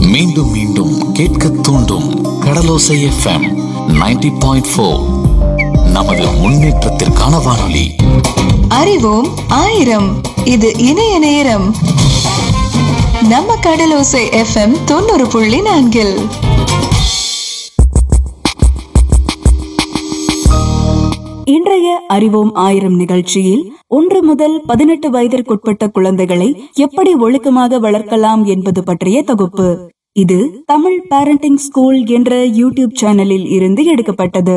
மீண்டும் மீண்டும் கேட்க தூண்டும் கடலோசை எஃப்எம் 90.4 பாயிண்ட் ஃபோர் நமது முன்னேற்றத்திற்கான வானொலி அறிவோம் ஆயிரம் இது இணைய நேரம் நம்ம கடலோசை எஃப்எம் தொண்ணூறு புள்ளி நான்கில் இன்றைய அறிவோம் ஆயிரம் நிகழ்ச்சியில் ஒன்று முதல் பதினெட்டு வயதிற்குட்பட்ட குழந்தைகளை எப்படி ஒழுக்கமாக வளர்க்கலாம் என்பது பற்றிய தொகுப்பு இது தமிழ் பேரண்டிங் ஸ்கூல் என்ற யூடியூப் சேனலில் இருந்து எடுக்கப்பட்டது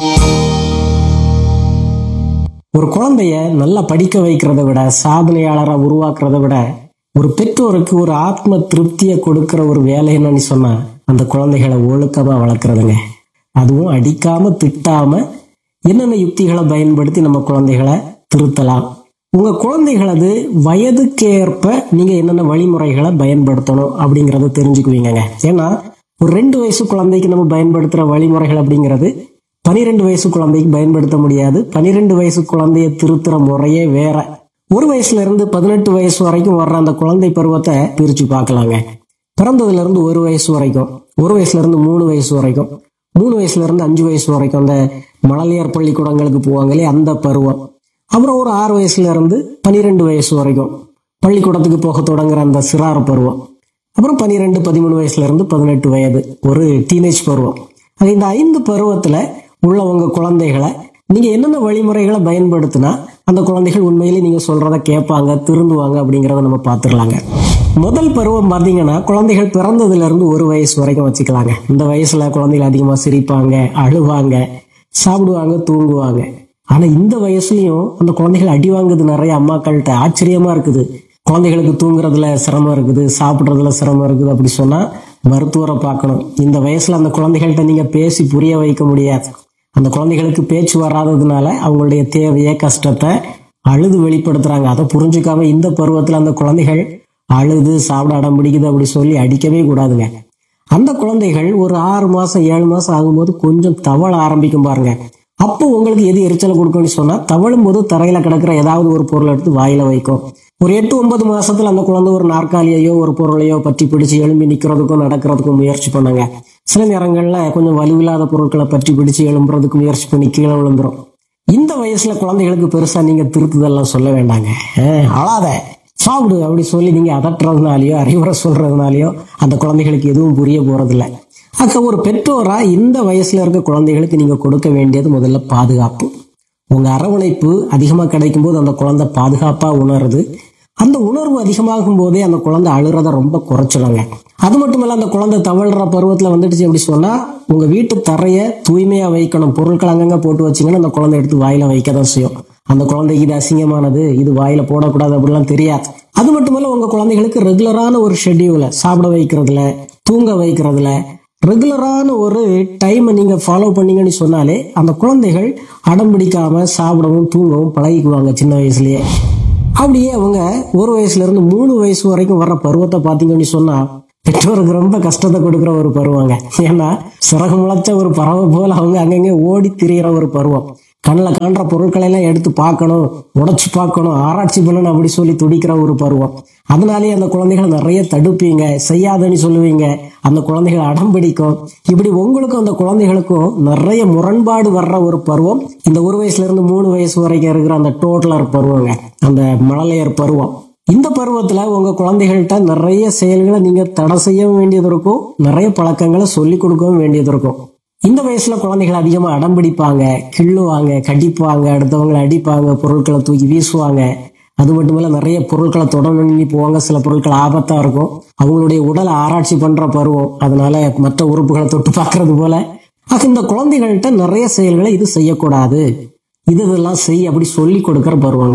ஒரு குழந்தைய நல்லா படிக்க வைக்கிறத விட சாதனையாளரா உருவாக்குறத விட ஒரு பெற்றோருக்கு ஒரு ஆத்ம திருப்தியை கொடுக்கிற ஒரு வேலை என்னன்னு சொன்னா அந்த குழந்தைகளை ஒழுக்கமா வளர்க்குறதுங்க அதுவும் அடிக்காம திட்டாம என்னென்ன யுக்திகளை பயன்படுத்தி நம்ம குழந்தைகளை திருத்தலாம் உங்க குழந்தைகளது வயதுக்கு ஏற்ப நீங்க என்னென்ன வழிமுறைகளை பயன்படுத்தணும் அப்படிங்கறத தெரிஞ்சுக்குவீங்கங்க ஏன்னா ஒரு ரெண்டு வயசு குழந்தைக்கு நம்ம பயன்படுத்துற வழிமுறைகள் அப்படிங்கிறது பனிரெண்டு வயசு குழந்தைக்கு பயன்படுத்த முடியாது பனிரெண்டு வயசு குழந்தைய திருத்துற முறையே வேற ஒரு வயசுல இருந்து பதினெட்டு வயசு வரைக்கும் வர்ற அந்த குழந்தை பருவத்தை பிரிச்சு பார்க்கலாங்க பிறந்ததுல இருந்து ஒரு வயசு வரைக்கும் ஒரு வயசுல இருந்து மூணு வயசு வரைக்கும் மூணு வயசுல இருந்து அஞ்சு வயசு வரைக்கும் அந்த மழலையர் பள்ளிக்கூடங்களுக்கு போவாங்களே அந்த பருவம் அப்புறம் ஒரு ஆறு வயசுல இருந்து பனிரெண்டு வயசு வரைக்கும் பள்ளிக்கூடத்துக்கு போக தொடங்குற அந்த சிறார பருவம் அப்புறம் பன்னிரெண்டு பதிமூணு வயசுல இருந்து பதினெட்டு வயது ஒரு டீனேஜ் பருவம் அது இந்த ஐந்து பருவத்துல உள்ள உங்க குழந்தைகளை நீங்க என்னென்ன வழிமுறைகளை பயன்படுத்தினா அந்த குழந்தைகள் உண்மையிலே நீங்க சொல்றத கேட்பாங்க திருந்துவாங்க அப்படிங்கறத நம்ம பார்த்துடலாங்க முதல் பருவம் பார்த்தீங்கன்னா குழந்தைகள் பிறந்ததுல இருந்து ஒரு வயசு வரைக்கும் வச்சுக்கலாங்க இந்த வயசுல குழந்தைகள் அதிகமா சிரிப்பாங்க அழுவாங்க சாப்பிடுவாங்க தூங்குவாங்க ஆனா இந்த வயசுலயும் அந்த குழந்தைகள் அடி வாங்குது நிறைய அம்மாக்கள்கிட்ட ஆச்சரியமா இருக்குது குழந்தைகளுக்கு தூங்குறதுல சிரமம் இருக்குது சாப்பிட்றதுல சிரமம் இருக்குது அப்படி சொன்னா மருத்துவரை பார்க்கணும் இந்த வயசுல அந்த குழந்தைகள்கிட்ட நீங்க பேசி புரிய வைக்க முடியாது அந்த குழந்தைகளுக்கு பேச்சு வராததுனால அவங்களுடைய தேவையை கஷ்டத்தை அழுது வெளிப்படுத்துறாங்க அதை புரிஞ்சுக்காம இந்த பருவத்துல அந்த குழந்தைகள் அழுது சாப்பிட அடம் பிடிக்குது அப்படி சொல்லி அடிக்கவே கூடாதுங்க அந்த குழந்தைகள் ஒரு ஆறு மாசம் ஏழு மாசம் ஆகும்போது கொஞ்சம் தவள ஆரம்பிக்கும் பாருங்க அப்போ உங்களுக்கு எது எரிச்சலை கொடுக்கும்னு சொன்னா தவழும் போது தரையில கிடக்கிற ஏதாவது ஒரு பொருளை எடுத்து வாயில வைக்கும் ஒரு எட்டு ஒன்பது மாசத்துல அந்த குழந்தை ஒரு நாற்காலியையோ ஒரு பொருளையோ பற்றி பிடிச்சு எழும்பி நிக்கிறதுக்கும் நடக்கிறதுக்கும் முயற்சி பண்ணுங்க சில நேரங்கள்ல கொஞ்சம் வலுவில்லாத பொருட்களை பற்றி பிடிச்சு எழும்புறதுக்கு முயற்சி பண்ணி கீழே விழுந்துரும் இந்த வயசுல குழந்தைகளுக்கு பெருசா நீங்க திருத்துதெல்லாம் சொல்ல வேண்டாங்க அஹ், அழாத சாப்பிடு அப்படி சொல்லி நீங்க அதட்டுறதுனாலயோ அறிவுரை சொல்றதுனாலயோ அந்த குழந்தைகளுக்கு எதுவும் புரிய போறதில்ல அக்க ஒரு பெற்றோரா இந்த வயசுல இருக்க குழந்தைகளுக்கு நீங்க கொடுக்க வேண்டியது முதல்ல பாதுகாப்பு உங்க அரவணைப்பு அதிகமா கிடைக்கும் போது அந்த குழந்தை பாதுகாப்பா உணருது அந்த உணர்வு அதிகமாகும் போதே அந்த குழந்தை அழுறத ரொம்ப குறைச்சிடுங்க அது மட்டும் இல்ல அந்த குழந்தை தவழ்ற பருவத்துல வந்துடுச்சு அப்படி சொன்னா உங்க வீட்டு தரைய தூய்மையா வைக்கணும் பொருட்கள் அங்கங்க போட்டு வச்சீங்கன்னா அந்த குழந்தை எடுத்து வாயில வைக்க தான் செய்யும் அந்த குழந்தைக்கு இது அசிங்கமானது இது வாயில போடக்கூடாது அப்படிலாம் தெரியாது அது மட்டும் இல்ல உங்க குழந்தைகளுக்கு ரெகுலரான ஒரு ஷெட்யூல சாப்பிட வைக்கிறதுல தூங்க வைக்கிறதுல ரெகுலரான ஒரு டைமை நீங்க ஃபாலோ பண்ணீங்கன்னு சொன்னாலே அந்த குழந்தைகள் அடம் பிடிக்காம சாப்பிடவும் தூங்கவும் பழகிக்குவாங்க சின்ன வயசுலயே அப்படியே அவங்க ஒரு வயசுல இருந்து மூணு வயசு வரைக்கும் வர்ற பருவத்தை பாத்தீங்கன்னு சொன்னா பெற்றோருக்கு ரொம்ப கஷ்டத்தை கொடுக்குற ஒரு பருவங்க ஏன்னா சிறகு முளைச்ச ஒரு பறவை போல அவங்க அங்கங்கே ஓடி திரியிற ஒரு பருவம் கண்ணில் காண்ற பொருட்களை எல்லாம் எடுத்து பார்க்கணும் உடைச்சு பார்க்கணும் ஆராய்ச்சி பண்ணணும் அப்படி சொல்லி துடிக்கிற ஒரு பருவம் அதனாலேயே அந்த குழந்தைகளை நிறைய தடுப்பீங்க செய்யாதன்னு சொல்லுவீங்க அந்த குழந்தைகள் அடம் பிடிக்கும் இப்படி உங்களுக்கும் அந்த குழந்தைகளுக்கும் நிறைய முரண்பாடு வர்ற ஒரு பருவம் இந்த ஒரு வயசுல இருந்து மூணு வயசு வரைக்கும் இருக்கிற அந்த டோட்டலர் பருவங்க அந்த மழலையர் பருவம் இந்த பருவத்துல உங்க குழந்தைகள்கிட்ட நிறைய செயல்களை நீங்க தடை செய்ய வேண்டியது இருக்கும் நிறைய பழக்கங்களை சொல்லி கொடுக்கவும் வேண்டியது இருக்கும் இந்த வயசுல குழந்தைகள் அதிகமா அடம் பிடிப்பாங்க கிள்ளுவாங்க கடிப்பாங்க அடுத்தவங்களை அடிப்பாங்க பொருட்களை தூக்கி வீசுவாங்க அது மட்டும் இல்ல நிறைய பொருட்களை தொடர்ந்து போவாங்க சில பொருட்கள் ஆபத்தா இருக்கும் அவங்களுடைய உடலை ஆராய்ச்சி பண்ற பருவம் அதனால மற்ற உறுப்புகளை தொட்டு பார்க்கறது போல ஆக இந்த குழந்தைகள்கிட்ட நிறைய செயல்களை இது செய்யக்கூடாது இது இதெல்லாம் செய் அப்படி சொல்லி கொடுக்கிற பருவங்க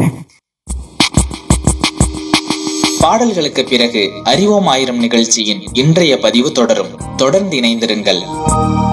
பாடல்களுக்கு பிறகு அறிவோம் ஆயிரம் நிகழ்ச்சியின் இன்றைய பதிவு தொடரும் தொடர்ந்து இணைந்திருங்கள்